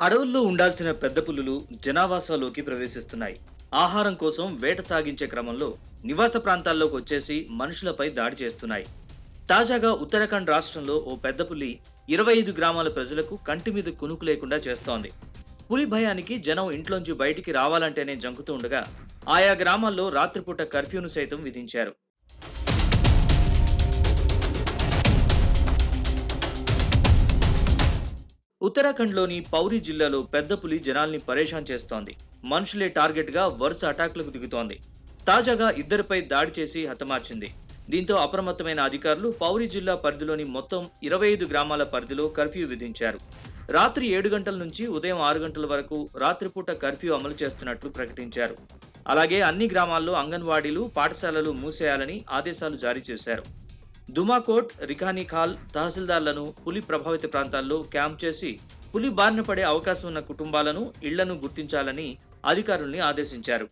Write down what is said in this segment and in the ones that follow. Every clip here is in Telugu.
అడవుల్లో ఉండాల్సిన పెద్ద పులులు జనావాసాలోకి ప్రవేశిస్తున్నాయి ఆహారం కోసం వేట సాగించే క్రమంలో నివాస ప్రాంతాల్లోకి వచ్చేసి మనుషులపై దాడి చేస్తున్నాయి తాజాగా ఉత్తరాఖండ్ రాష్ట్రంలో ఓ పెద్ద పులి ఇరవై ఐదు గ్రామాల ప్రజలకు కంటి మీద కునుకు లేకుండా చేస్తోంది పులి భయానికి జనం ఇంట్లోంచి బయటికి రావాలంటేనే జంకుతూ ఉండగా ఆయా గ్రామాల్లో రాత్రిపూట కర్ఫ్యూను సైతం విధించారు ఉత్తరాఖండ్లోని పౌరి జిల్లాలో పెద్ద పులి జనాల్ని పరేషాన్ చేస్తోంది మనుషులే టార్గెట్ గా వరుస అటాక్లకు దిగుతోంది తాజాగా ఇద్దరిపై దాడి చేసి హతమార్చింది దీంతో అప్రమత్తమైన అధికారులు పౌరి జిల్లా పరిధిలోని మొత్తం ఇరవై ఐదు గ్రామాల పరిధిలో కర్ఫ్యూ విధించారు రాత్రి ఏడు గంటల నుంచి ఉదయం ఆరు గంటల వరకు రాత్రిపూట కర్ఫ్యూ అమలు చేస్తున్నట్లు ప్రకటించారు అలాగే అన్ని గ్రామాల్లో అంగన్వాడీలు పాఠశాలలు మూసేయాలని ఆదేశాలు జారీ చేశారు దుమాకోట్ రిఖానీఖాల్ తహసీల్దార్లను పులి ప్రభావిత ప్రాంతాల్లో క్యాంప్ చేసి పులి బారిన పడే అవకాశం ఉన్న కుటుంబాలను ఇళ్లను గుర్తించాలని అధికారుల్ని ఆదేశించారు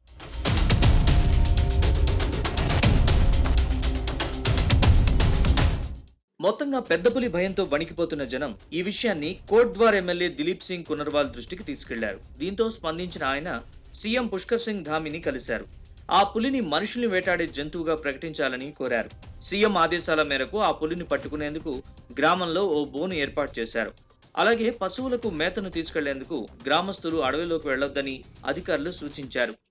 మొత్తంగా పెద్ద పులి భయంతో వణికిపోతున్న జనం ఈ విషయాన్ని కోట్ద్వార్ ఎమ్మెల్యే దిలీప్ సింగ్ కునర్వాల్ దృష్టికి తీసుకెళ్లారు దీంతో స్పందించిన ఆయన సీఎం పుష్కర్ సింగ్ ధామిని కలిశారు ఆ పులిని మనుషుల్ని వేటాడే జంతువుగా ప్రకటించాలని కోరారు సీఎం ఆదేశాల మేరకు ఆ పులిని పట్టుకునేందుకు గ్రామంలో ఓ బోను ఏర్పాటు చేశారు అలాగే పశువులకు మేతను తీసుకెళ్లేందుకు గ్రామస్తులు అడవిలోకి వెళ్లొద్దని అధికారులు సూచించారు